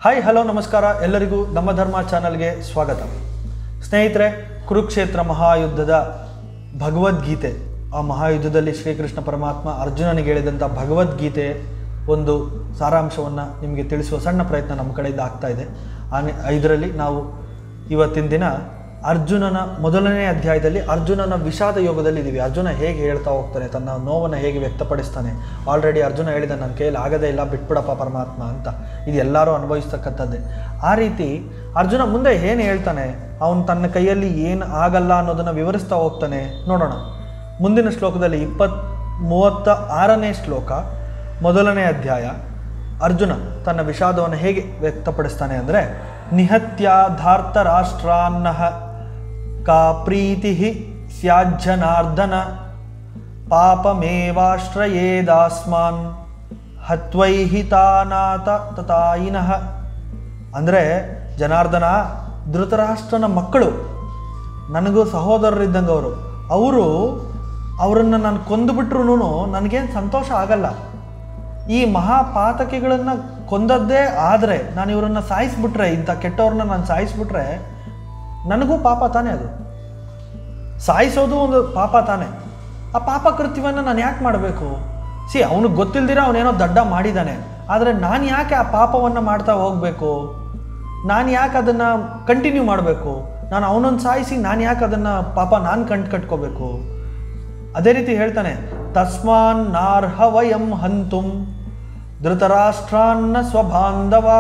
hi hello ನಮಸ್ಕಾರ ಎಲ್ಲರಿಗೂ ನಮ್ಮ ಧರ್ಮ ಚಾನಲ್ಗೆ ಸ್ವಾಗತ ಸ್ನೇಹಿತರೆ ಕುರುಕ್ಷೇತ್ರ ಮಹಾಯುದ್ಧದ ಭಗವದ್ಗೀತೆ ಆ ಮಹಾಯುದ್ಧದಲ್ಲಿ ಶ್ರೀಕೃಷ್ಣ ಪರಮಾತ್ಮ ಅರ್ಜುನನಿಗೆ ಹೇಳಿದಂಥ ಭಗವದ್ಗೀತೆ ಒಂದು ಸಾರಾಂಶವನ್ನು ನಿಮಗೆ ತಿಳಿಸುವ ಸಣ್ಣ ಪ್ರಯತ್ನ ನಮ್ಮ ಕಡೆಯಿಂದ ಆಗ್ತಾ ಇದೆ ಆ ಇದರಲ್ಲಿ ನಾವು ಇವತ್ತಿನ ದಿನ ಅರ್ಜುನನ ಮೊದಲನೇ ಅಧ್ಯಾಯದಲ್ಲಿ ಅರ್ಜುನನ ವಿಷಾದ ಯೋಗದಲ್ಲಿ ಇದ್ದೀವಿ ಅರ್ಜುನ ಹೇಗೆ ಹೇಳ್ತಾ ಹೋಗ್ತಾನೆ ತನ್ನ ನೋವನ್ನು ಹೇಗೆ ವ್ಯಕ್ತಪಡಿಸ್ತಾನೆ ಆಲ್ರೆಡಿ ಅರ್ಜುನ ಹೇಳಿದ ನನ್ನ ಕೈಯಲ್ಲಿ ಆಗದೇ ಇಲ್ಲ ಬಿಟ್ಬಿಡಪ್ಪ ಪರಮಾತ್ಮ ಅಂತ ಇದು ಎಲ್ಲರೂ ಅನುಭವಿಸ್ತಕ್ಕಂಥದ್ದೇ ಆ ರೀತಿ ಅರ್ಜುನ ಮುಂದೆ ಏನು ಹೇಳ್ತಾನೆ ಅವನು ತನ್ನ ಕೈಯಲ್ಲಿ ಏನು ಆಗಲ್ಲ ಅನ್ನೋದನ್ನು ವಿವರಿಸ್ತಾ ಹೋಗ್ತಾನೆ ನೋಡೋಣ ಮುಂದಿನ ಶ್ಲೋಕದಲ್ಲಿ ಇಪ್ಪತ್ ಮೂವತ್ತ ಆರನೇ ಶ್ಲೋಕ ಮೊದಲನೇ ಅಧ್ಯಾಯ ಅರ್ಜುನ ತನ್ನ ವಿಷಾದವನ್ನು ಹೇಗೆ ವ್ಯಕ್ತಪಡಿಸ್ತಾನೆ ಅಂದರೆ ನಿಹತ್ಯಾಧಾರ್ಥ ರಾಷ್ಟ್ರಾನ್ನಃ ಕಾ ಪ್ರೀತಿ ಸ್ಯಾಜ್ಜನಾರ್ದನ ಪಾಪಮೇವಾಶ್ರಯೇದಾಸ್ಮಾನ್ ಹತ್ವೈಹಿ ತಾನಾತ ತತಾಯಿನಃ ಅಂದರೆ ಜನಾರ್ದನ ಧೃತರಾಷ್ಟ್ರನ ಮಕ್ಕಳು ನನಗೂ ಸಹೋದರರಿದ್ದಂಗೆ ಅವರು ಅವರು ಅವರನ್ನು ನಾನು ಕೊಂದುಬಿಟ್ರು ನನಗೇನು ಸಂತೋಷ ಆಗಲ್ಲ ಈ ಮಹಾಪಾತಕಿಗಳನ್ನು ಕೊಂದದ್ದೇ ಆದರೆ ನಾನು ಇವರನ್ನು ಸಾಯಿಸ್ಬಿಟ್ರೆ ಇಂಥ ಕೆಟ್ಟವ್ರನ್ನ ನಾನು ಸಾಯಿಸ್ಬಿಟ್ರೆ ನನಗೂ ಪಾಪ ತಾನೇ ಅದು ಸಾಯಿಸೋದು ಒಂದು ಪಾಪ ತಾನೇ ಆ ಪಾಪ ಕೃತ್ಯವನ್ನು ನಾನು ಯಾಕೆ ಮಾಡಬೇಕು ಸಿ ಅವನಿಗೆ ಗೊತ್ತಿಲ್ದಿರ ಅವನೇನೋ ದಡ್ಡ ಮಾಡಿದ್ದಾನೆ ಆದರೆ ನಾನು ಯಾಕೆ ಆ ಪಾಪವನ್ನು ಮಾಡ್ತಾ ಹೋಗಬೇಕು ನಾನು ಯಾಕೆ ಅದನ್ನು ಕಂಟಿನ್ಯೂ ಮಾಡಬೇಕು ನಾನು ಅವನನ್ನು ಸಾಯಿಸಿ ನಾನು ಯಾಕೆ ಅದನ್ನು ಪಾಪ ನಾನು ಕಂಡು ಕಟ್ಕೋಬೇಕು ಅದೇ ರೀತಿ ಹೇಳ್ತಾನೆ ತಸ್ಮಾನ್ ನಾರ್ಹ ವಯಂ ಹಂತುಂ ಧೃತರಾಷ್ಟ್ರಾನ್ನ ಸ್ವಬಾಂಧವಾ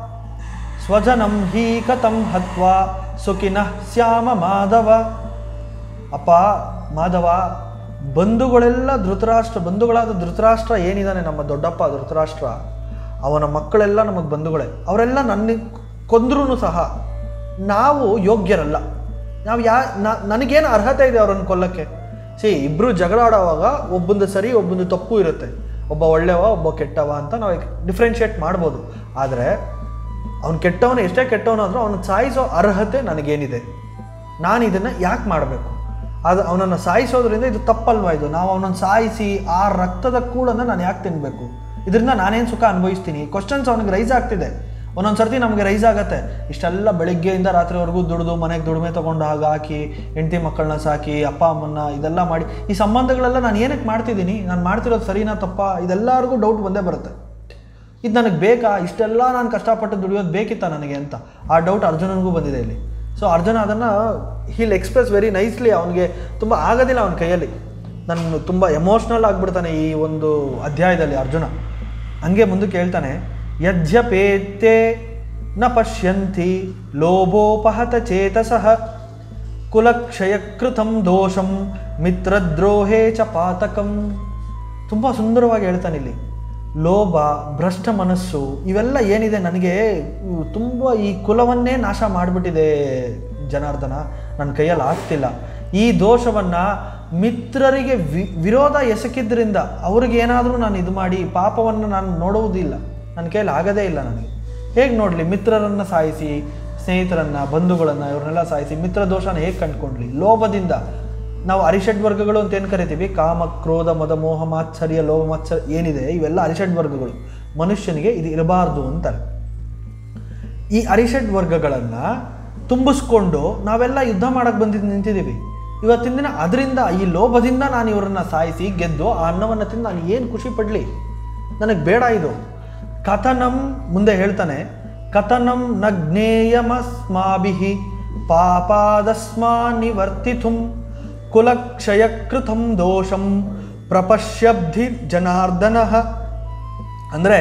ಸ್ವಜನಂ ಹೀ ಕಥಂ ಹತ್ವಾ ಸುಖಿನಃ ಶ್ಯಾಮ ಮಾಧವ ಅಪ್ಪ ಮಾಧವ ಬಂಧುಗಳೆಲ್ಲ ಧೃತರಾಷ್ಟ್ರ ಬಂಧುಗಳಾದ ಧೃತರಾಷ್ಟ್ರ ಏನಿದ್ದಾನೆ ನಮ್ಮ ದೊಡ್ಡಪ್ಪ ಧೃತರಾಷ್ಟ್ರ ಅವನ ಮಕ್ಕಳೆಲ್ಲ ನಮಗೆ ಬಂಧುಗಳೇ ಅವರೆಲ್ಲ ನನ್ನ ಕೊಂದ್ರೂ ಸಹ ನಾವು ಯೋಗ್ಯರಲ್ಲ ನಾವು ಯಾ ನ- ನನಗೇನು ಅರ್ಹತೆ ಇದೆ ಅವರನ್ನು ಕೊಲ್ಲಕ್ಕೆ ಸಿ ಇಬ್ಬರು ಜಗಳ ಆಡೋವಾಗ ಒಬ್ಬಂದು ಸರಿ ಒಬ್ಬಂದು ತಪ್ಪು ಇರುತ್ತೆ ಒಬ್ಬ ಒಳ್ಳೆವ ಒಬ್ಬ ಕೆಟ್ಟವ ಅಂತ ನಾವು ಡಿಫ್ರೆನ್ಷಿಯೇಟ್ ಮಾಡ್ಬೋದು ಆದರೆ ಅವ್ನು ಕೆಟ್ಟವನು ಎಷ್ಟೇ ಕೆಟ್ಟವನು ಅಂದರೂ ಅವನು ಸಾಯಿಸೋ ಅರ್ಹತೆ ನನಗೇನಿದೆ ನಾನು ಇದನ್ನು ಯಾಕೆ ಮಾಡಬೇಕು ಅದು ಅವನನ್ನು ಸಾಯಿಸೋದ್ರಿಂದ ಇದು ತಪ್ಪಲ್ವಾ ಇದು ನಾವು ಅವನನ್ನು ಸಾಯಿಸಿ ಆ ರಕ್ತದ ಕೂಳನ್ನು ನಾನು ಯಾಕೆ ತಿನ್ನಬೇಕು ಇದರಿಂದ ನಾನೇನು ಸುಖ ಅನುಭವಿಸ್ತೀನಿ ಕ್ವಶನ್ಸ್ ಅವನಿಗೆ ರೈಸ್ ಆಗ್ತಿದೆ ಒಂದೊಂದು ಸರ್ತಿ ನಮಗೆ ರೈಸ್ ಆಗುತ್ತೆ ಇಷ್ಟೆಲ್ಲ ಬೆಳಿಗ್ಗೆಯಿಂದ ರಾತ್ರಿವರೆಗೂ ದುಡಿದು ಮನೆಗೆ ದುಡಿಮೆ ತೊಗೊಂಡು ಹಾಗೆ ಹಾಕಿ ಹೆಂಡತಿ ಮಕ್ಕಳನ್ನ ಸಾಕಿ ಅಪ್ಪ ಅಮ್ಮನ್ನ ಇದೆಲ್ಲ ಮಾಡಿ ಈ ಸಂಬಂಧಗಳೆಲ್ಲ ನಾನು ಏನಕ್ಕೆ ಮಾಡ್ತಿದ್ದೀನಿ ನಾನು ಮಾಡ್ತಿರೋದು ಸರಿನಾ ತಪ್ಪ ಇದೆಲ್ಲರಿಗೂ ಡೌಟ್ ಬಂದೇ ಬರುತ್ತೆ ಇದು ನನಗೆ ಬೇಕಾ ಇಷ್ಟೆಲ್ಲ ನಾನು ಕಷ್ಟಪಟ್ಟು ದುಡಿಯೋದು ಬೇಕಿತ್ತ ನನಗೆ ಅಂತ ಆ ಡೌಟ್ ಅರ್ಜುನನಿಗೂ ಬಂದಿದೆ ಇಲ್ಲಿ ಸೊ ಅರ್ಜುನ ಅದನ್ನು ಹೀಲ್ ಎಕ್ಸ್ಪ್ರೆಸ್ ವೆರಿ ನೈಸ್ಲಿ ಅವನಿಗೆ ತುಂಬ ಆಗೋದಿಲ್ಲ ಅವನ ಕೈಯಲ್ಲಿ ನಾನು ತುಂಬ ಎಮೋಷ್ನಲ್ ಆಗಿಬಿಡ್ತಾನೆ ಈ ಒಂದು ಅಧ್ಯಾಯದಲ್ಲಿ ಅರ್ಜುನ ಹಂಗೆ ಮುಂದಕ್ಕೆ ಹೇಳ್ತಾನೆ ಯದ್ಯಪೇತೆ ನ ಪಶ್ಯಂತಿ ಲೋಭೋಪಹತ ಚೇತಸಃ ಕುಲಕ್ಷಯಕೃತಂ ದೋಷಂ ಮಿತ್ರದ್ರೋಹೇ ಚ ಪಾತಕಂ ತುಂಬ ಸುಂದರವಾಗಿ ಹೇಳ್ತಾನೆ ಇಲ್ಲಿ ಲೋಭ ಭ್ರಷ್ಟ ಮನಸ್ಸು ಇವೆಲ್ಲ ಏನಿದೆ ನನಗೆ ಇವು ತುಂಬ ಈ ಕುಲವನ್ನೇ ನಾಶ ಮಾಡಿಬಿಟ್ಟಿದೆ ಜನಾರ್ದನ ನನ್ನ ಕೈಯಲ್ಲಿ ಆಗ್ತಿಲ್ಲ ಈ ದೋಷವನ್ನು ಮಿತ್ರರಿಗೆ ವಿ ವಿರೋಧ ಎಸಕಿದ್ರಿಂದ ಅವ್ರಿಗೆ ಏನಾದರೂ ನಾನು ಇದು ಮಾಡಿ ಪಾಪವನ್ನು ನಾನು ನೋಡುವುದಿಲ್ಲ ನನ್ನ ಕೈಯಲ್ಲಿ ಆಗದೇ ಇಲ್ಲ ನನಗೆ ಹೇಗೆ ನೋಡಲಿ ಮಿತ್ರರನ್ನು ಸಾಯಿಸಿ ಸ್ನೇಹಿತರನ್ನು ಬಂಧುಗಳನ್ನು ಇವ್ರನ್ನೆಲ್ಲ ಸಾಯಿಸಿ ಮಿತ್ರ ದೋಷನ ಹೇಗೆ ಕಂಡುಕೊಂಡ್ಲಿ ಲೋಭದಿಂದ ನಾವು ಅರಿಷಡ್ ವರ್ಗಗಳು ಅಂತ ಏನು ಕರಿತೀವಿ ಕಾಮ ಕ್ರೋಧ ಮದ ಮೋಹ ಮಾತ್ಸರ್ಯ ಲೋಭ ಮಾತ್ಸರ್ಯ ಏನಿದೆ ಇವೆಲ್ಲ ಅರಿಷಡ್ ವರ್ಗಗಳು ಮನುಷ್ಯನಿಗೆ ಇದು ಇರಬಾರ್ದು ಅಂತಾರೆ ಈ ಅರಿಷಡ್ ವರ್ಗಗಳನ್ನು ತುಂಬಿಸ್ಕೊಂಡು ನಾವೆಲ್ಲ ಯುದ್ಧ ಮಾಡಕ್ಕೆ ಬಂದಿದ್ದು ನಿಂತಿದ್ದೀವಿ ಇವತ್ತಿನ ದಿನ ಅದರಿಂದ ಈ ಲೋಭದಿಂದ ನಾನು ಇವರನ್ನು ಸಾಯಿಸಿ ಗೆದ್ದು ಆ ಅನ್ನವನ್ನು ತಿಂದು ನಾನು ಏನು ಖುಷಿ ಪಡಲಿ ನನಗೆ ಬೇಡ ಇದು ಕಥನಂ ಮುಂದೆ ಹೇಳ್ತಾನೆ ಕಥನಂ ನ ಜ್ಞೇಯಮಸ್ಮಾಭಿ ಪಾಪಾದಸ್ಮಾ ನಿವರ್ತಿಥುಂ ಕುಲಕ್ಷಯಕೃತಂ ದೋಷಂ ಪ್ರಪಶ್ಯಬ್ಧಿ ಜನಾರ್ದನ ಅಂದರೆ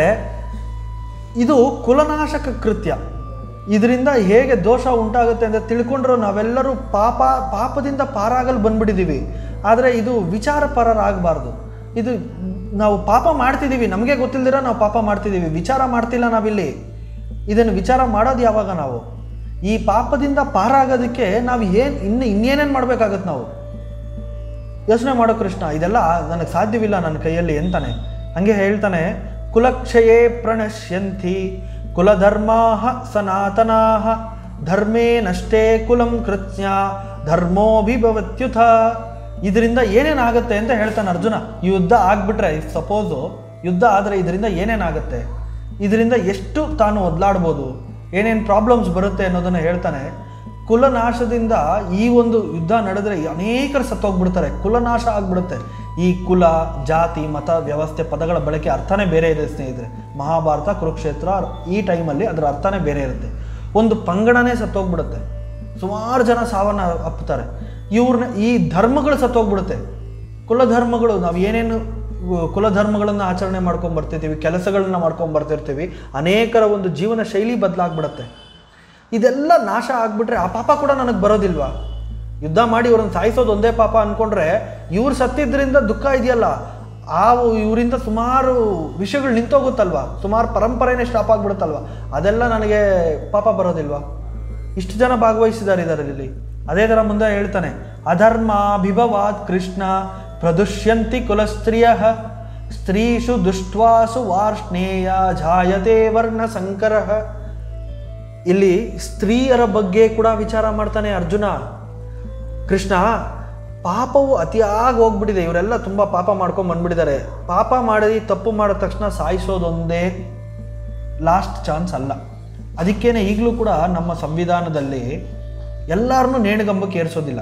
ಇದು ಕುಲನಾಶಕ ಕೃತ್ಯ ಇದರಿಂದ ಹೇಗೆ ದೋಷ ಉಂಟಾಗುತ್ತೆ ಅಂತ ತಿಳ್ಕೊಂಡ್ರು ನಾವೆಲ್ಲರೂ ಪಾಪ ಪಾಪದಿಂದ ಪಾರಾಗಲು ಬಂದ್ಬಿಟ್ಟಿದ್ದೀವಿ ಆದರೆ ಇದು ವಿಚಾರ ಪರರಾಗಬಾರ್ದು ಇದು ನಾವು ಪಾಪ ಮಾಡ್ತಿದ್ದೀವಿ ನಮಗೆ ಗೊತ್ತಿಲ್ದಿರ ನಾವು ಪಾಪ ಮಾಡ್ತಿದ್ದೀವಿ ವಿಚಾರ ಮಾಡ್ತಿಲ್ಲ ನಾವಿಲ್ಲಿ ಇದನ್ನು ವಿಚಾರ ಮಾಡೋದು ಯಾವಾಗ ನಾವು ಈ ಪಾಪದಿಂದ ಪಾರಾಗೋದಕ್ಕೆ ನಾವು ಏನು ಇನ್ನು ಇನ್ನೇನೇನು ಮಾಡಬೇಕಾಗತ್ತೆ ನಾವು ಯೋಚನೆ ಮಾಡೋ ಕೃಷ್ಣ ಇದೆಲ್ಲ ನನಗೆ ಸಾಧ್ಯವಿಲ್ಲ ನನ್ನ ಕೈಯಲ್ಲಿ ಅಂತಾನೆ ಹಂಗೆ ಹೇಳ್ತಾನೆ ಕುಲಕ್ಷಯೇ ಪ್ರಣಶ್ಯಂತಿ ಕುಲಧರ್ಮಾ ಸನಾತನಾ ಧರ್ಮೇ ನಷ್ಟೇ ಕುಲಂ ಕೃತ್ಯ ಧರ್ಮೋಭಿಭವತ್ಯುಥ ಇದರಿಂದ ಏನೇನಾಗುತ್ತೆ ಅಂತ ಹೇಳ್ತಾನೆ ಅರ್ಜುನ ಈ ಯುದ್ಧ ಆಗ್ಬಿಟ್ರೆ ಸಪೋಸು ಯುದ್ಧ ಆದರೆ ಇದರಿಂದ ಏನೇನಾಗುತ್ತೆ ಇದರಿಂದ ಎಷ್ಟು ತಾನು ಒದ್ಲಾಡ್ಬೋದು ಏನೇನು ಪ್ರಾಬ್ಲಮ್ಸ್ ಬರುತ್ತೆ ಅನ್ನೋದನ್ನು ಹೇಳ್ತಾನೆ ಕುಲನಾಶದಿಂದ ಈ ಒಂದು ಯುದ್ಧ ನಡೆದ್ರೆ ಅನೇಕರು ಸತ್ತೋಗ್ಬಿಡ್ತಾರೆ ಕುಲನಾಶ ಆಗ್ಬಿಡುತ್ತೆ ಈ ಕುಲ ಜಾತಿ ಮತ ವ್ಯವಸ್ಥೆ ಪದಗಳ ಬಳಕೆ ಅರ್ಥನೇ ಬೇರೆ ಇದೆ ಸ್ನೇಹಿತರೆ ಮಹಾಭಾರತ ಕುರುಕ್ಷೇತ್ರ ಈ ಟೈಮಲ್ಲಿ ಅದರ ಅರ್ಥನೇ ಬೇರೆ ಇರುತ್ತೆ ಒಂದು ಪಂಗಡನೇ ಸತ್ತೋಗ್ಬಿಡುತ್ತೆ ಸುಮಾರು ಜನ ಸಾವನ್ನ ಅಪ್ಪುತ್ತಾರೆ ಇವ್ರನ್ನ ಈ ಧರ್ಮಗಳು ಸತ್ತೋಗ್ಬಿಡುತ್ತೆ ಕುಲಧರ್ಮಗಳು ನಾವು ಏನೇನು ಉ- ಕುಲಧರ್ಮಗಳನ್ನು ಆಚರಣೆ ಮಾಡ್ಕೊಂಡು ಬರ್ತಿರ್ತೀವಿ ಕೆಲಸಗಳನ್ನ ಮಾಡ್ಕೊಂಡು ಬರ್ತಿರ್ತೀವಿ ಅನೇಕರ ಒಂದು ಜೀವನ ಶೈಲಿ ಬದಲಾಗ್ಬಿಡುತ್ತೆ ಇದೆಲ್ಲ ನಾಶ ಆಗ್ಬಿಟ್ರೆ ಆ ಪಾಪ ಕೂಡ ನನಗೆ ಬರೋದಿಲ್ವಾ ಯುದ್ಧ ಮಾಡಿ ಇವ್ರನ್ನ ಸಾಯಿಸೋದು ಒಂದೇ ಪಾಪ ಅನ್ಕೊಂಡ್ರೆ ಇವ್ರು ಸತ್ತಿದ್ರಿಂದ ದುಃಖ ಇದೆಯಲ್ಲ ಆ ಇವರಿಂದ ಸುಮಾರು ವಿಷಯಗಳು ನಿಂತೋಗುತ್ತಲ್ವಾ ಸುಮಾರು ಪರಂಪರೆನೇ ಸ್ಟಾಪ್ ಆಗ್ಬಿಡುತ್ತಲ್ವಾ ಅದೆಲ್ಲ ನನಗೆ ಪಾಪ ಬರೋದಿಲ್ವಾ ಇಷ್ಟು ಜನ ಭಾಗವಹಿಸಿದ್ದಾರೆ ಇದರಲ್ಲಿ ಅದೇ ಥರ ಮುಂದೆ ಹೇಳ್ತಾನೆ ಅಧರ್ಮಾಭಿಭವಾತ್ ಕೃಷ್ಣ ಪ್ರದುಷ್ಯಂತಿ ಕುಲಸ್ತ್ರೀಯ ಸ್ತ್ರೀಷು ದುಷ್ಟ್ವಾಸು ವಾರ್ಷ್ಣೇಯ ಜಾಯತೆ ವರ್ಣ ಸಂಕರ ಇಲ್ಲಿ ಸ್ತ್ರೀಯರ ಬಗ್ಗೆ ಕೂಡ ವಿಚಾರ ಮಾಡ್ತಾನೆ ಅರ್ಜುನ ಕೃಷ್ಣ ಪಾಪವು ಅತಿಯಾಗಿ ಹೋಗ್ಬಿಟ್ಟಿದೆ ಇವರೆಲ್ಲ ತುಂಬ ಪಾಪ ಮಾಡ್ಕೊಂಡು ಬಂದ್ಬಿಟ್ಟಿದ್ದಾರೆ ಪಾಪ ಮಾಡಿ ತಪ್ಪು ಮಾಡಿದ ತಕ್ಷಣ ಸಾಯಿಸೋದೊಂದೇ ಲಾಸ್ಟ್ ಚಾನ್ಸ್ ಅಲ್ಲ ಅದಕ್ಕೇನೆ ಈಗಲೂ ಕೂಡ ನಮ್ಮ ಸಂವಿಧಾನದಲ್ಲಿ ಎಲ್ಲರನ್ನೂ ನೇಣಿಗಂಬಕ್ಕೆ ಏರಿಸೋದಿಲ್ಲ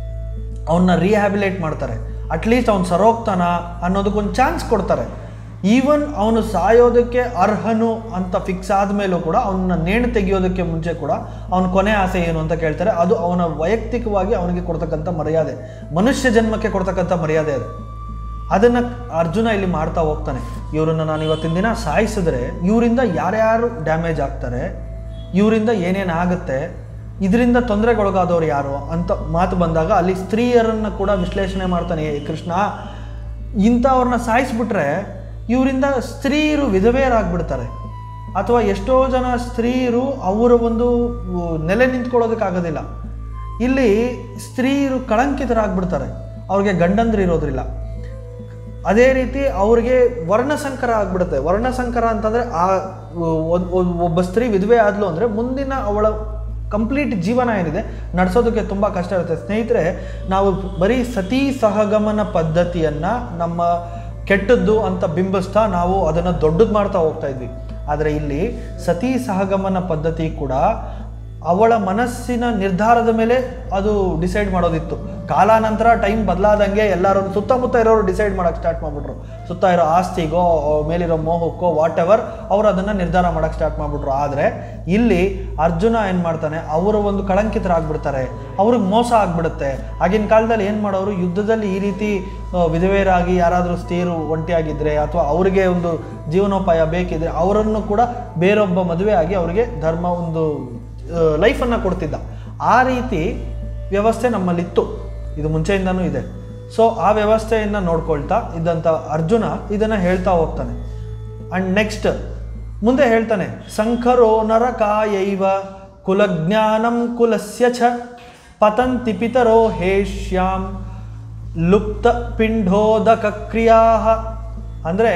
ಅವನ್ನ ರಿಹ್ಯಾಬಿಲೇಟ್ ಮಾಡ್ತಾರೆ ಅಟ್ಲೀಸ್ಟ್ ಅವ್ನು ಸರೋಗ್ತಾನ ಅನ್ನೋದಕ್ಕೊಂದು ಚಾನ್ಸ್ ಕೊಡ್ತಾರೆ ಈವನ್ ಅವನು ಸಾಯೋದಕ್ಕೆ ಅರ್ಹನು ಅಂತ ಫಿಕ್ಸ್ ಆದಮೇಲೂ ಕೂಡ ಅವನ್ನ ನೇಣು ತೆಗೆಯೋದಕ್ಕೆ ಮುಂಚೆ ಕೂಡ ಅವನ ಕೊನೆ ಆಸೆ ಏನು ಅಂತ ಕೇಳ್ತಾರೆ ಅದು ಅವನ ವೈಯಕ್ತಿಕವಾಗಿ ಅವನಿಗೆ ಕೊಡ್ತಕ್ಕಂಥ ಮರ್ಯಾದೆ ಮನುಷ್ಯ ಜನ್ಮಕ್ಕೆ ಕೊಡ್ತಕ್ಕಂಥ ಮರ್ಯಾದೆ ಅದು ಅದನ್ನು ಅರ್ಜುನ ಇಲ್ಲಿ ಮಾಡ್ತಾ ಹೋಗ್ತಾನೆ ಇವರನ್ನು ನಾನು ಇವತ್ತಿನ ದಿನ ಸಾಯಿಸಿದ್ರೆ ಇವರಿಂದ ಯಾರ್ಯಾರು ಡ್ಯಾಮೇಜ್ ಆಗ್ತಾರೆ ಇವರಿಂದ ಏನೇನು ಆಗುತ್ತೆ ಇದರಿಂದ ತೊಂದರೆಗೊಳಗಾದವ್ರು ಯಾರು ಅಂತ ಮಾತು ಬಂದಾಗ ಅಲ್ಲಿ ಸ್ತ್ರೀಯರನ್ನು ಕೂಡ ವಿಶ್ಲೇಷಣೆ ಮಾಡ್ತಾನೆ ಏ ಕೃಷ್ಣ ಇಂಥವ್ರನ್ನ ಸಾಯಿಸ್ಬಿಟ್ರೆ ಇವರಿಂದ ಸ್ತ್ರೀಯರು ವಿಧವೆಯರಾಗ್ಬಿಡ್ತಾರೆ ಅಥವಾ ಎಷ್ಟೋ ಜನ ಸ್ತ್ರೀಯರು ಅವರ ಒಂದು ಉ, ನೆಲೆ ನಿಂತ್ಕೊಳ್ಳೋದಕ್ಕಾಗೋದಿಲ್ಲ ಇಲ್ಲಿ ಸ್ತ್ರೀಯರು ಕಳಂಕಿತರಾಗ್ಬಿಡ್ತಾರೆ ಅವ್ರಿಗೆ ಗಂಡಂದ್ರು ಇರೋದ್ರಿಲ್ಲ ಅದೇ ರೀತಿ ಅವ್ರಿಗೆ ವರ್ಣಸಂಕರ ಆಗ್ಬಿಡುತ್ತೆ ವರ್ಣಸಂಕರ ಅಂತಂದರೆ ಆ ಒ- ಒ- ಒಬ್ಬ ಸ್ತ್ರೀ ವಿಧವೆ ಆದ್ಲು ಅಂದರೆ ಮುಂದಿನ ಅವಳ ಕಂಪ್ಲೀಟ್ ಜೀವನ ಏನಿದೆ ನಡೆಸೋದಕ್ಕೆ ತುಂಬ ಕಷ್ಟ ಇರುತ್ತೆ ಸ್ನೇಹಿತರೆ ನಾವು ಬರೀ ಸತಿ ಸಹಗಮನ ಪದ್ಧತಿಯನ್ನು ನಮ್ಮ ಕೆಟ್ಟದ್ದು ಅಂತ ಬಿಂಬಿಸ್ತಾ ನಾವು ಅದನ್ನು ದೊಡ್ಡದು ಮಾಡ್ತಾ ಹೋಗ್ತಾ ಇದ್ವಿ ಆದರೆ ಇಲ್ಲಿ ಸತಿ ಸಹಗಮನ ಪದ್ಧತಿ ಕೂಡ ಅವಳ ಮನಸ್ಸಿನ ನಿರ್ಧಾರದ ಮೇಲೆ ಅದು ಡಿಸೈಡ್ ಮಾಡೋದಿತ್ತು ಕಾಲಾನಂತರ ಟೈಮ್ ಬದಲಾದಂಗೆ ಎಲ್ಲರೂ ಸುತ್ತಮುತ್ತ ಇರೋರು ಡಿಸೈಡ್ ಮಾಡೋಕ್ಕೆ ಸ್ಟಾರ್ಟ್ ಮಾಡಿಬಿಟ್ರು ಸುತ್ತ ಇರೋ ಆಸ್ತಿಗೋ ಅವ್ರ ಮೇಲಿರೋ ಮೋಹಕ್ಕೋ ವಾಟ್ ಎವರ್ ಅವರು ಅದನ್ನು ನಿರ್ಧಾರ ಮಾಡೋಕ್ಕೆ ಸ್ಟಾರ್ಟ್ ಮಾಡಿಬಿಟ್ರು ಆದರೆ ಇಲ್ಲಿ ಅರ್ಜುನ ಏನು ಮಾಡ್ತಾನೆ ಅವರು ಒಂದು ಕಳಂಕಿತರಾಗ್ಬಿಡ್ತಾರೆ ಅವ್ರಿಗೆ ಮೋಸ ಆಗ್ಬಿಡುತ್ತೆ ಆಗಿನ ಕಾಲದಲ್ಲಿ ಏನು ಮಾಡೋರು ಯುದ್ಧದಲ್ಲಿ ಈ ರೀತಿ ಆ, ವಿಧವೆಯರಾಗಿ ಯಾರಾದರೂ ಸ್ತ್ರೀಯರು ಒಂಟಿಯಾಗಿದ್ದರೆ ಅಥವಾ ಅವರಿಗೆ ಒಂದು ಜೀವನೋಪಾಯ ಬೇಕಿದ್ರೆ ಅವರನ್ನು ಕೂಡ ಬೇರೊಬ್ಬ ಮದುವೆ ಆಗಿ ಅವರಿಗೆ ಧರ್ಮ ಒಂದು ಲೈಫನ್ನು ಕೊಡ್ತಿದ್ದ ಆ ರೀತಿ ವ್ಯವಸ್ಥೆ ನಮ್ಮಲ್ಲಿತ್ತು ಇದು ಮುಂಚೆಯಿಂದನೂ ಇದೆ ಸೊ ಆ ವ್ಯವಸ್ಥೆಯನ್ನು ನೋಡ್ಕೊಳ್ತಾ ಇದ್ದಂಥ ಅರ್ಜುನ ಇದನ್ನು ಹೇಳ್ತಾ ಹೋಗ್ತಾನೆ ಆ್ಯಂಡ್ ನೆಕ್ಸ್ಟ್ ಮುಂದೆ ಹೇಳ್ತಾನೆ ಸಂಖರೋ ನರಕಾಯೈವ ಕುಲಜ್ಞಾನಂ ಕುಲಸ್ಯ ಛ ಪತಂತಿ ಪಿತರೋ ಹೇಷ್ಯಾಂ ಲುಪ್ತ ಪಿಂಡೋದಕ ಕ್ರಿಯಾ ಅಂದರೆ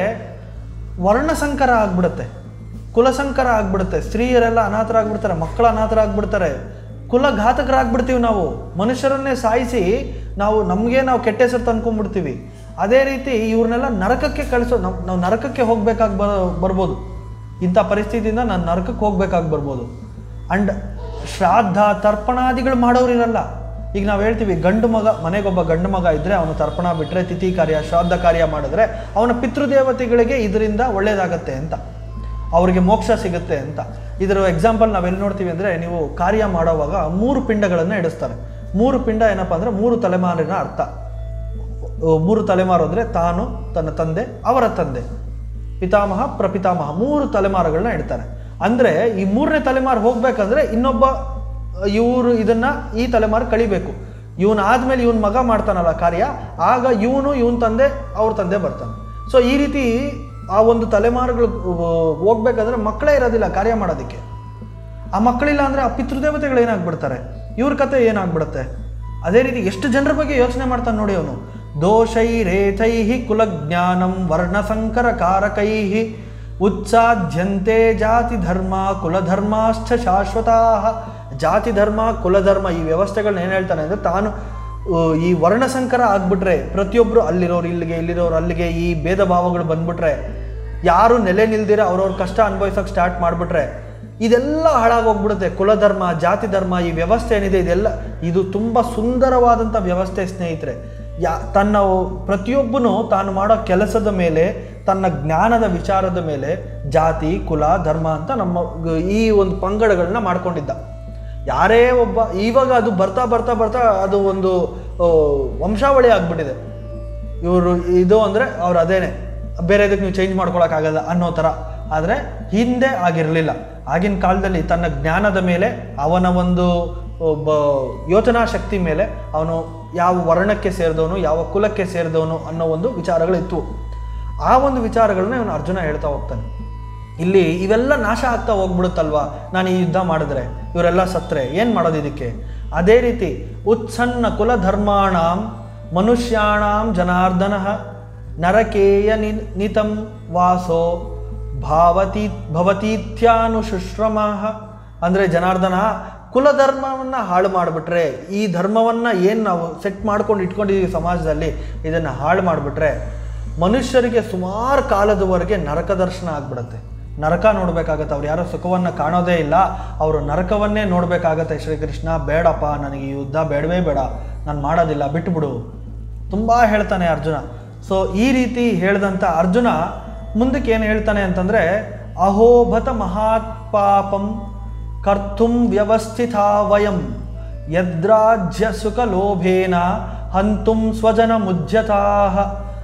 ವರ್ಣಸಂಕರ ಆಗ್ಬಿಡುತ್ತೆ ಕುಲಸಂಕರ ಆಗ್ಬಿಡುತ್ತೆ ಸ್ತ್ರೀಯರೆಲ್ಲ ಅನಾಥರಾಗ್ಬಿಡ್ತಾರೆ ಮಕ್ಕಳು ಅನಾಥರಾಗ್ಬಿಡ್ತಾರೆ ಕುಲಘಾತಕರಾಗ್ಬಿಡ್ತೀವಿ ನಾವು ಮನುಷ್ಯರನ್ನೇ ಸಾಯಿಸಿ ನಾವು ನಮಗೆ ನಾವು ಕೆಟ್ಟ ಹೆಸರು ತಂದ್ಕೊಂಡ್ಬಿಡ್ತೀವಿ ಅದೇ ರೀತಿ ಇವ್ರನ್ನೆಲ್ಲ ನರಕಕ್ಕೆ ಕಳಿಸೋ ನಾವು ನಾವು ನರಕಕ್ಕೆ ಹೋಗ್ಬೇಕಾಗಿ ಬರ ಬರ್ಬೋದು ಇಂಥ ಪರಿಸ್ಥಿತಿಯಿಂದ ನಾನು ನರಕಕ್ಕೆ ಹೋಗ್ಬೇಕಾಗಿ ಬರ್ಬೋದು ಅಂಡ್ ಶ್ರಾದ್ದ ತರ್ಪಣಾದಿಗಳು ಮಾಡೋರಿರಲ್ಲ ಈಗ ನಾವು ಹೇಳ್ತೀವಿ ಗಂಡು ಮಗ ಮನೆಗೊಬ್ಬ ಗಂಡು ಮಗ ಇದ್ದರೆ ಅವನು ತರ್ಪಣ ಬಿಟ್ಟರೆ ತಿಥಿ ಕಾರ್ಯ ಶ್ರಾದ್ದ ಕಾರ್ಯ ಮಾಡಿದ್ರೆ ಅವನ ಪಿತೃದೇವತೆಗಳಿಗೆ ಇದರಿಂದ ಒಳ್ಳೆಯದಾಗತ್ತೆ ಅಂತ ಅವರಿಗೆ ಮೋಕ್ಷ ಸಿಗುತ್ತೆ ಅಂತ ಇದರ ಎಕ್ಸಾಂಪಲ್ ನಾವೆಲ್ಲಿ ನೋಡ್ತೀವಿ ಅಂದರೆ ನೀವು ಕಾರ್ಯ ಮಾಡೋವಾಗ ಮೂರು ಪಿಂಡಗಳನ್ನು ಇಡಿಸ್ತಾರೆ ಮೂರು ಪಿಂಡ ಏನಪ್ಪ ಅಂದರೆ ಮೂರು ತಲೆಮಾರಿನ ಅರ್ಥ ಅಹ್, ಮೂರು ತಲೆಮಾರು ಅಂದರೆ ತಾನು ತನ್ನ ತಂದೆ ಅವರ ತಂದೆ ಪಿತಾಮಹ ಪ್ರಪಿತಾಮಹ ಮೂರು ತಲೆಮಾರುಗಳನ್ನ ಇಡ್ತಾರೆ ಅಂದರೆ ಈ ಮೂರನೇ ತಲೆಮಾರು ಹೋಗ್ಬೇಕಂದ್ರೆ ಇನ್ನೊಬ್ಬ ಇವರು ಇದನ್ನ ಈ ತಲೆಮಾರು ಕಳಿಬೇಕು ಇವನ್ ಆದ್ಮೇಲೆ ಇವನ್ ಮಗ ಮಾಡ್ತಾನಲ್ಲ ಕಾರ್ಯ ಆಗ ಇವನು ಇವನ್ ತಂದೆ ಅವ್ರ ತಂದೆ ಬರ್ತಾನೆ ಸೊ ಈ ರೀತಿ ಆ ಒಂದು ತಲೆಮಾರುಗಳು ಅಹ್, ಹೋಗ್ಬೇಕಂದ್ರೆ ಮಕ್ಕಳೇ ಇರೋದಿಲ್ಲ ಕಾರ್ಯ ಮಾಡೋದಕ್ಕೆ ಆ ಮಕ್ಕಳಿಲ್ಲ ಅಂದರೆ ಆ ಪಿತೃದೇವತೆಗಳು ಏನಾಗ್ಬಿಡ್ತಾರೆ ಇವ್ರ ಕತೆ ಏನಾಗ್ಬಿಡುತ್ತೆ ಅದೇ ರೀತಿ ಎಷ್ಟು ಜನರ ಬಗ್ಗೆ ಯೋಚನೆ ಮಾಡ್ತಾನೆ ನೋಡಿ ಅವನು ದೋಷೈ ರೇತೈ ಕುಲಜ್ಞಾನಂ ವರ್ಣಸಂಕರ ಕಾರಕೈ ಉತ್ಸಾಧ್ಯಂತೆ ಜಾತಿ ಧರ್ಮ ಕುಲಧರ್ಮಾಶ್ಚ ಶಾಶ್ವತಾ ಜಾತಿ ಧರ್ಮ ಕುಲಧರ್ಮ ಈ ವ್ಯವಸ್ಥೆಗಳನ್ನ ಏನು ಹೇಳ್ತಾನೆ ಅಂದರೆ ತಾನು ಆ, ಈ ವರ್ಣಸಂಕರ ಆಗ್ಬಿಟ್ರೆ ಪ್ರತಿಯೊಬ್ಬರು ಅಲ್ಲಿರೋರು ಇಲ್ಲಿಗೆ ಇಲ್ಲಿರೋರು ಅಲ್ಲಿಗೆ ಈ ಭೇದ ಭಾವಗಳು ಬಂದ್ಬಿಟ್ರೆ ಯಾರು ನೆಲೆ ನಿಲ್ದಿರ ಅವ್ರವ್ರ ಕಷ್ಟ ಅನುಭವಿಸೋಕೆ ಸ್ಟಾರ್ಟ್ ಮಾಡಿಬಿಟ್ರೆ ಇದೆಲ್ಲ ಹಾಳಾಗೋಗ್ಬಿಡುತ್ತೆ ಕುಲಧರ್ಮ ಜಾತಿ ಧರ್ಮ ಈ ವ್ಯವಸ್ಥೆ ಏನಿದೆ ಇದೆಲ್ಲ ಇದು ತುಂಬ ಸುಂದರವಾದಂಥ ವ್ಯವಸ್ಥೆ ಸ್ನೇಹಿತರೆ ಯಾ ತನ್ನ ಪ್ರತಿಯೊಬ್ಬನು ತಾನು ಮಾಡೋ ಕೆಲಸದ ಮೇಲೆ ತನ್ನ ಜ್ಞಾನದ ವಿಚಾರದ ಮೇಲೆ ಜಾತಿ ಕುಲ ಧರ್ಮ ಅಂತ ನಮ್ಮ ಗ- ಈ ಒಂದು ಪಂಗಡಗಳನ್ನ ಮಾಡ್ಕೊಂಡಿದ್ದ ಯಾರೇ ಒಬ್ಬ ಇವಾಗ ಅದು ಬರ್ತಾ ಬರ್ತಾ ಬರ್ತಾ ಅದು ಒಂದು ಆ, ವಂಶಾವಳಿ ಆಗ್ಬಿಟ್ಟಿದೆ ಇವರು ಇದು ಅಂದರೆ ಅವ್ರು ಅದೇನೆ ಬೇರೆ ಇದಕ್ಕೆ ನೀವು ಚೇಂಜ್ ಮಾಡ್ಕೊಳಕ್ಕಾಗಲ್ಲ ಅನ್ನೋ ಥರ ಆದರೆ ಹಿಂದೆ ಆಗಿರಲಿಲ್ಲ ಆಗಿನ ಕಾಲದಲ್ಲಿ ತನ್ನ ಜ್ಞಾನದ ಮೇಲೆ ಅವನ ಒಂದು ಒಬ್ಬ ಯೋಚನಾ ಶಕ್ತಿ ಮೇಲೆ ಅವನು ಯಾವ ವರ್ಣಕ್ಕೆ ಸೇರಿದವನು ಯಾವ ಕುಲಕ್ಕೆ ಸೇರಿದವನು ಅನ್ನೋ ಒಂದು ವಿಚಾರಗಳಿತ್ತು ಆ ಒಂದು ವಿಚಾರಗಳನ್ನ ಇವನು ಅರ್ಜುನ ಹೇಳ್ತಾ ಹೋಗ್ತಾನೆ ಇಲ್ಲಿ ಇವೆಲ್ಲ ನಾಶ ಆಗ್ತಾ ಹೋಗ್ಬಿಡುತ್ತಲ್ವಾ ನಾನು ಈ ಯುದ್ಧ ಮಾಡಿದ್ರೆ ಇವರೆಲ್ಲ ಸತ್ರೆ ಏನು ಮಾಡೋದು ಇದಕ್ಕೆ ಅದೇ ರೀತಿ ಉತ್ಸನ್ನ ಕುಲಧರ್ಮಾಣಂ ಮನುಷ್ಯಾಣಾಂ ಜನಾರ್ದನ ನರಕೇಯ ನಿ ನಿತಂ ವಾಸೋ ಭಾವತಿ ಭವತೀತ್ಯಾನುಶುಶ್ರಮ ಅಂದರೆ ಜನಾರ್ದನ ಕುಲಧರ್ಮವನ್ನು ಹಾಳು ಮಾಡಿಬಿಟ್ರೆ ಈ ಧರ್ಮವನ್ನು ಏನು ನಾವು ಸೆಟ್ ಮಾಡ್ಕೊಂಡು ಇಟ್ಕೊಂಡಿದ್ದೀವಿ ಸಮಾಜದಲ್ಲಿ ಇದನ್ನು ಹಾಳು ಮಾಡಿಬಿಟ್ರೆ ಮನುಷ್ಯರಿಗೆ ಸುಮಾರು ಕಾಲದವರೆಗೆ ನರಕ ದರ್ಶನ ಆಗ್ಬಿಡುತ್ತೆ ನರಕ ನೋಡಬೇಕಾಗತ್ತೆ ಅವ್ರು ಯಾರೋ ಸುಖವನ್ನು ಕಾಣೋದೇ ಇಲ್ಲ ಅವರು ನರಕವನ್ನೇ ನೋಡಬೇಕಾಗತ್ತೆ ಶ್ರೀಕೃಷ್ಣ ಬೇಡಪ್ಪ ನನಗೆ ಈ ಯುದ್ಧ ಬೇಡವೇ ಬೇಡ ನಾನು ಮಾಡೋದಿಲ್ಲ ಬಿಟ್ಬಿಡು ತುಂಬ ಹೇಳ್ತಾನೆ ಅರ್ಜುನ ಸೊ ಈ ರೀತಿ ಹೇಳಿದಂಥ ಅರ್ಜುನ ಮುಂದಕ್ಕೆ ಏನು ಹೇಳ್ತಾನೆ ಅಂತಂದರೆ ಅಹೋಭತ ಮಹಾತ್ ಪಾಪಂ ಕರ್ತುಂ ವ್ಯವಸ್ಥಿತ ವಯಂ ಯದ್ರಾಜ್ಯ ಸುಖ ಲೋಭೇನ ಹಂತುಂ ಸ್ವಜನ ಮುಜ್ಯತಾಹ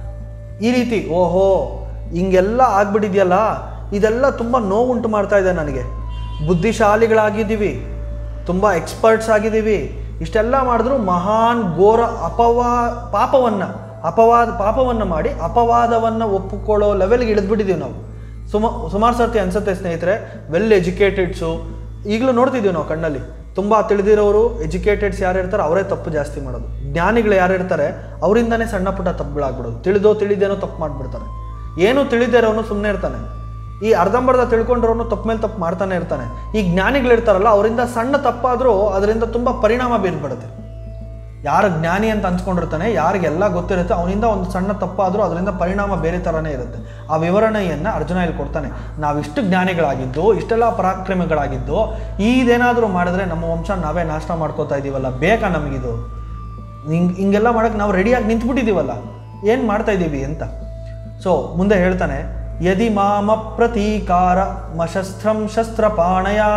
ಈ ರೀತಿ ಓಹೋ ಹಿಂಗೆಲ್ಲ ಆಗ್ಬಿಟ್ಟಿದೆಯಲ್ಲ ಇದೆಲ್ಲ ತುಂಬ ನೋವುಂಟು ಮಾಡ್ತಾ ಇದೆ ನನಗೆ ಬುದ್ಧಿಶಾಲಿಗಳಾಗಿದ್ದೀವಿ ತುಂಬ ಎಕ್ಸ್ಪರ್ಟ್ಸ್ ಆಗಿದ್ದೀವಿ ಇಷ್ಟೆಲ್ಲ ಮಾಡಿದ್ರು ಮಹಾನ್ ಘೋರ ಅಪವಾ ಪಾಪವನ್ನು ಅಪವಾದ ಪಾಪವನ್ನು ಮಾಡಿ ಅಪವಾದವನ್ನು ಒಪ್ಪಿಕೊಳ್ಳೋ ಲೆವೆಲ್ಗೆ ಇಳಿದ್ಬಿಟ್ಟಿದ್ದೀವಿ ನಾವು ಸುಮ ಸುಮಾರು ಸರ್ತಿ ಅನ್ಸುತ್ತೆ ಸ್ನೇಹಿತರೆ ವೆಲ್ ಎಜುಕೇಟೆಡ್ಸು ಈಗಲೂ ನೋಡ್ತಿದ್ದೀವಿ ನಾವು ಕಣ್ಣಲ್ಲಿ ತುಂಬ ತಿಳಿದಿರೋರು ಎಜುಕೇಟೆಡ್ಸ್ ಯಾರು ಇರ್ತಾರೆ ಅವರೇ ತಪ್ಪು ಜಾಸ್ತಿ ಮಾಡೋದು ಜ್ಞಾನಿಗಳು ಯಾರು ಇರ್ತಾರೆ ಅವರಿಂದನೇ ಸಣ್ಣ ಪುಟ್ಟ ತಪ್ಪುಗಳಾಗ್ಬಿಡೋದು ತಿಳಿದೋ ತಿಳಿದೇನೋ ತಪ್ಪು ಮಾಡಿಬಿಡ್ತಾರೆ ಏನೂ ತಿಳಿದಿರೋನು ಸುಮ್ಮನೆ ಇರ್ತಾನೆ ಈ ಅರ್ಧಂಬರ್ಧ ತಿಳ್ಕೊಂಡಿರೋನು ತಪ್ಪು ಮೇಲೆ ತಪ್ಪು ಮಾಡ್ತಾನೆ ಇರ್ತಾನೆ ಈ ಜ್ಞಾನಿಗಳಿರ್ತಾರಲ್ಲ ಅವರಿಂದ ಸಣ್ಣ ತಪ್ಪಾದರೂ ಅದರಿಂದ ತುಂಬ ಪರಿಣಾಮ ಬೀರ್ಬಿಡುತ್ತೆ ಯಾರು ಜ್ಞಾನಿ ಅಂತ ಅನ್ಸ್ಕೊಂಡಿರ್ತಾನೆ ಯಾರಿಗೆಲ್ಲ ಗೊತ್ತಿರುತ್ತೆ ಅವನಿಂದ ಒಂದು ಸಣ್ಣ ತಪ್ಪಾದರೂ ಅದರಿಂದ ಪರಿಣಾಮ ಬೇರೆ ಥರನೇ ಇರುತ್ತೆ ಆ ವಿವರಣೆಯನ್ನು ಅರ್ಜುನ ಇಲ್ಲಿ ಕೊಡ್ತಾನೆ ನಾವಿಷ್ಟು ಜ್ಞಾನಿಗಳಾಗಿದ್ದು ಇಷ್ಟೆಲ್ಲ ಪರಾಕ್ರಮಿಗಳಾಗಿದ್ದು ಇದೇನಾದರೂ ಮಾಡಿದ್ರೆ ನಮ್ಮ ವಂಶ ನಾವೇ ನಾಶ ಮಾಡ್ಕೋತಾ ಇದ್ದೀವಲ್ಲ ಬೇಕಾ ನಮಗಿದು ಹಿಂಗೆ ಹಿಂಗೆಲ್ಲ ಮಾಡೋಕ್ಕೆ ನಾವು ರೆಡಿಯಾಗಿ ನಿಂತ್ಬಿಟ್ಟಿದ್ದೀವಲ್ಲ ಏನು ಮಾಡ್ತಾ ಇದ್ದೀವಿ ಅಂತ ಸೊ ಮುಂದೆ ಹೇಳ್ತಾನೆ ಯದಿ ಮಾಮ ಪ್ರತೀಕಾರ ಮಶಸ್ತ್ರಂ ಶಸ್ತ್ರಪಾಣಯಾ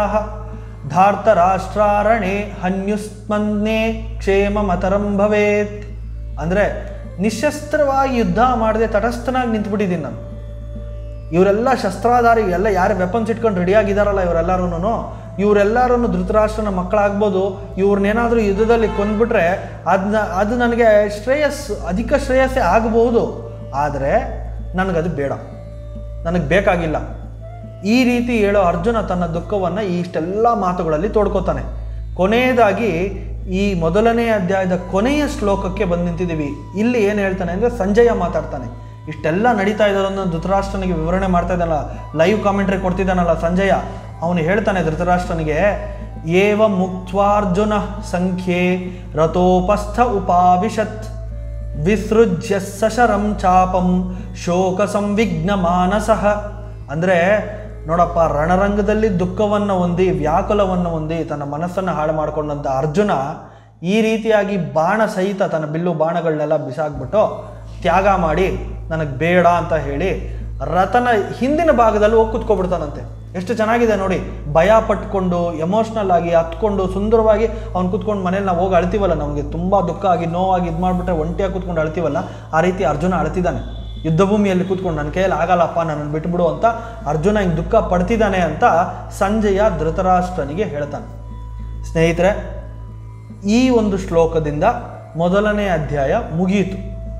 ಧಾರ್ತರಾಷ್ಟ್ರಾರಣೆ ಹನ್ಯುಸ್ಮನ್ನೇ ಕ್ಷೇಮ ಮತರಂ ಭವೇತ್ ಅಂದರೆ ನಿಶಸ್ತ್ರವಾಗಿ ಯುದ್ಧ ಮಾಡದೆ ತಟಸ್ಥನಾಗಿ ನಿಂತ್ಬಿಟ್ಟಿದ್ದೀನಿ ನಾನು ಇವರೆಲ್ಲ ಶಸ್ತ್ರಾಧಾರಿ ಎಲ್ಲ ಯಾರು ವೆಪನ್ಸ್ ಇಟ್ಕೊಂಡು ರೆಡಿಯಾಗಿದ್ದಾರಲ್ಲ ಇವರೆಲ್ಲರೂ ಇವರೆಲ್ಲರೂ ಧೃತರಾಷ್ಟ್ರನ ಮಕ್ಕಳಾಗ್ಬೋದು ಇವ್ರನ್ನೇನಾದರೂ ಯುದ್ಧದಲ್ಲಿ ಕೊಂದ್ಬಿಟ್ರೆ ಅದನ್ನ ಅದು ನನಗೆ ಶ್ರೇಯಸ್ ಅಧಿಕ ಶ್ರೇಯಸ್ಸೇ ಆಗಬಹುದು ಆದರೆ ನನಗದು ಬೇಡ ನನಗೆ ಬೇಕಾಗಿಲ್ಲ ಈ ರೀತಿ ಹೇಳೋ ಅರ್ಜುನ ತನ್ನ ದುಃಖವನ್ನು ಇಷ್ಟೆಲ್ಲ ಮಾತುಗಳಲ್ಲಿ ತೋಡ್ಕೋತಾನೆ ಕೊನೆಯದಾಗಿ ಈ ಮೊದಲನೇ ಅಧ್ಯಾಯದ ಕೊನೆಯ ಶ್ಲೋಕಕ್ಕೆ ಬಂದು ನಿಂತಿದ್ದೀವಿ ಇಲ್ಲಿ ಏನು ಹೇಳ್ತಾನೆ ಅಂದರೆ ಸಂಜಯ ಮಾತಾಡ್ತಾನೆ ಇಷ್ಟೆಲ್ಲ ನಡೀತಾ ಇರೋದನ್ನು ಧೃತರಾಷ್ಟ್ರನಿಗೆ ವಿವರಣೆ ಮಾಡ್ತಾ ಇದ್ದಾನಲ್ಲ ಲೈವ್ ಕಾಮೆಂಟ್ರಿ ಕೊಡ್ತಿದ್ದಾನಲ್ಲ ಸಂಜಯ ಅವನು ಹೇಳ್ತಾನೆ ಧೃತರಾಷ್ಟ್ರನಿಗೆ ಏವ ಮುಕ್ತ್ವಾರ್ಜುನ ಸಂಖ್ಯೆ ರಥೋಪಸ್ಥ ಉಪಾವಿಶತ್ ವಿಸೃಜ್ಯ ಸಶರಂ ಚಾಪಂ ಶೋಕ ಸಂವಿಘ್ನ ಮಾನಸಃ ಅಂದರೆ ನೋಡಪ್ಪ ರಣರಂಗದಲ್ಲಿ ದುಃಖವನ್ನು ಹೊಂದಿ ವ್ಯಾಕುಲವನ್ನು ಹೊಂದಿ ತನ್ನ ಮನಸ್ಸನ್ನು ಹಾಳು ಮಾಡಿಕೊಂಡಂಥ ಅರ್ಜುನ ಈ ರೀತಿಯಾಗಿ ಬಾಣ ಸಹಿತ ತನ್ನ ಬಿಲ್ಲು ಬಾಣಗಳನ್ನೆಲ್ಲ ಬಿಸಾಕ್ಬಿಟ್ಟು ತ್ಯಾಗ ಮಾಡಿ ನನಗೆ ಬೇಡ ಅಂತ ಹೇಳಿ ರಥನ ಹಿಂದಿನ ಭಾಗದಲ್ಲಿ ಹೋಗಿ ಕುತ್ಕೊಬಿಡ್ತಾನಂತೆ ಎಷ್ಟು ಚೆನ್ನಾಗಿದೆ ನೋಡಿ ಭಯ ಪಟ್ಕೊಂಡು ಎಮೋಷ್ನಲ್ ಆಗಿ ಹತ್ಕೊಂಡು ಸುಂದರವಾಗಿ ಅವ್ನು ಕುತ್ಕೊಂಡು ಮನೇಲಿ ನಾವು ಹೋಗಿ ಅಳ್ತೀವಲ್ಲ ನಮಗೆ ತುಂಬ ದುಃಖ ಆಗಿ ನೋವಾಗಿ ಇದು ಮಾಡಿಬಿಟ್ರೆ ಒಂಟಿಯಾಗಿ ಕೂತ್ಕೊಂಡು ಅಳ್ತೀವಲ್ಲ ಆ ರೀತಿ ಅರ್ಜುನ ಅಳ್ತಿದ್ದಾನೆ ಯುದ್ಧಭೂಮಿಯಲ್ಲಿ ಕೂತ್ಕೊಂಡು ನನ್ನ ಕೈಯಲ್ಲಿ ಆಗಲ್ಲಪ್ಪ ನನ್ನನ್ನು ಬಿಟ್ಬಿಡು ಅಂತ ಅರ್ಜುನ ಹಿಂಗೆ ದುಃಖ ಪಡ್ತಿದ್ದಾನೆ ಅಂತ ಸಂಜಯ ಧೃತರಾಷ್ಟ್ರನಿಗೆ ಹೇಳ್ತಾನೆ ಸ್ನೇಹಿತರೆ ಈ ಒಂದು ಶ್ಲೋಕದಿಂದ ಮೊದಲನೇ ಅಧ್ಯಾಯ ಮುಗಿಯಿತು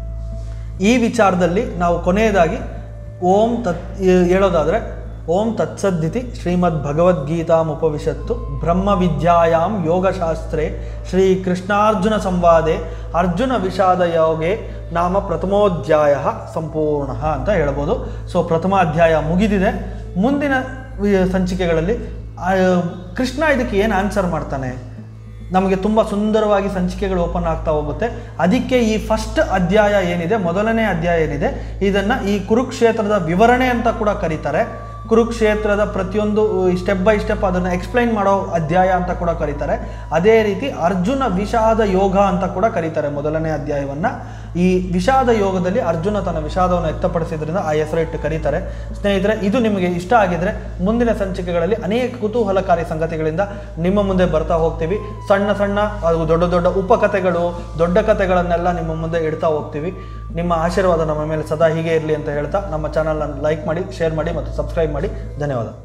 ಈ ವಿಚಾರದಲ್ಲಿ ನಾವು ಕೊನೆಯದಾಗಿ ಓಂ ತತ್ ಹೇಳೋದಾದರೆ ಓಂ ತತ್ಸದ್ದಿತಿ ಶ್ರೀಮದ್ ಭಗವದ್ಗೀತಾಮುಪವಿಶತ್ತು ಬ್ರಹ್ಮ ವಿದ್ಯಾಯಾಂ ಯೋಗಶಾಸ್ತ್ರೇ ಶ್ರೀ ಕೃಷ್ಣಾರ್ಜುನ ಸಂವಾದೆ ಅರ್ಜುನ ವಿಷಾದ ಯೋಗೆ ನಾಮ ಪ್ರಥಮೋಧ್ಯಾಯ ಸಂಪೂರ್ಣ ಅಂತ ಹೇಳ್ಬೋದು ಸೊ ಪ್ರಥಮ ಅಧ್ಯಾಯ ಮುಗಿದಿದೆ ಮುಂದಿನ ವಿ- ಸಂಚಿಕೆಗಳಲ್ಲಿ ಆ, ಕೃಷ್ಣ ಇದಕ್ಕೆ ಏನು ಆನ್ಸರ್ ಮಾಡ್ತಾನೆ ನಮಗೆ ತುಂಬ ಸುಂದರವಾಗಿ ಸಂಚಿಕೆಗಳು ಓಪನ್ ಆಗ್ತಾ ಹೋಗುತ್ತೆ ಅದಕ್ಕೆ ಈ ಫಸ್ಟ್ ಅಧ್ಯಾಯ ಏನಿದೆ ಮೊದಲನೇ ಅಧ್ಯಾಯ ಏನಿದೆ ಇದನ್ನು ಈ ಕುರುಕ್ಷೇತ್ರದ ವಿವರಣೆ ಅಂತ ಕೂಡ ಕರೀತಾರೆ ಕುರುಕ್ಷೇತ್ರದ ಪ್ರತಿಯೊಂದು ಸ್ಟೆಪ್ ಬೈ ಸ್ಟೆಪ್ ಅದನ್ನು ಎಕ್ಸ್ಪ್ಲೈನ್ ಮಾಡೋ ಅಧ್ಯಾಯ ಅಂತ ಕೂಡ ಕರೀತಾರೆ ಅದೇ ರೀತಿ ಅರ್ಜುನ ವಿಷಾದ ಯೋಗ ಅಂತ ಕೂಡ ಕರೀತಾರೆ ಮೊದಲನೇ ಅಧ್ಯಾಯವನ್ನು ಈ ವಿಷಾದ ಯೋಗದಲ್ಲಿ ಅರ್ಜುನ ತನ್ನ ವಿಷಾದವನ್ನು ವ್ಯಕ್ತಪಡಿಸಿದ್ರಿಂದ ಆ ಹೆಸರಿಟ್ಟು ಕರೀತಾರೆ ಸ್ನೇಹಿತರೆ ಇದು ನಿಮಗೆ ಇಷ್ಟ ಆಗಿದ್ರೆ ಮುಂದಿನ ಸಂಚಿಕೆಗಳಲ್ಲಿ ಅನೇಕ ಕುತೂಹಲಕಾರಿ ಸಂಗತಿಗಳಿಂದ ನಿಮ್ಮ ಮುಂದೆ ಬರ್ತಾ ಹೋಗ್ತೀವಿ ಸಣ್ಣ ಸಣ್ಣ ಅದು ದೊಡ್ಡ ದೊಡ್ಡ ಉಪಕಥೆಗಳು ದೊಡ್ಡ ಕಥೆಗಳನ್ನೆಲ್ಲ ನಿಮ್ಮ ಮುಂದೆ ಇಡ್ತಾ ಹೋಗ್ತೀವಿ ನಿಮ್ಮ ಆಶೀರ್ವಾದ ನಮ್ಮ ಮೇಲೆ ಸದಾ ಹೀಗೆ ಇರಲಿ ಅಂತ ಹೇಳ್ತಾ ನಮ್ಮ ಚಾನಲ್ನ ಲೈಕ್ ಮಾಡಿ ಶೇರ್ ಮಾಡಿ ಮತ್ತು ಸಬ್ಸ್ಕ್ರೈಬ್ ಮಾಡಿ ಧನ್ಯವಾದ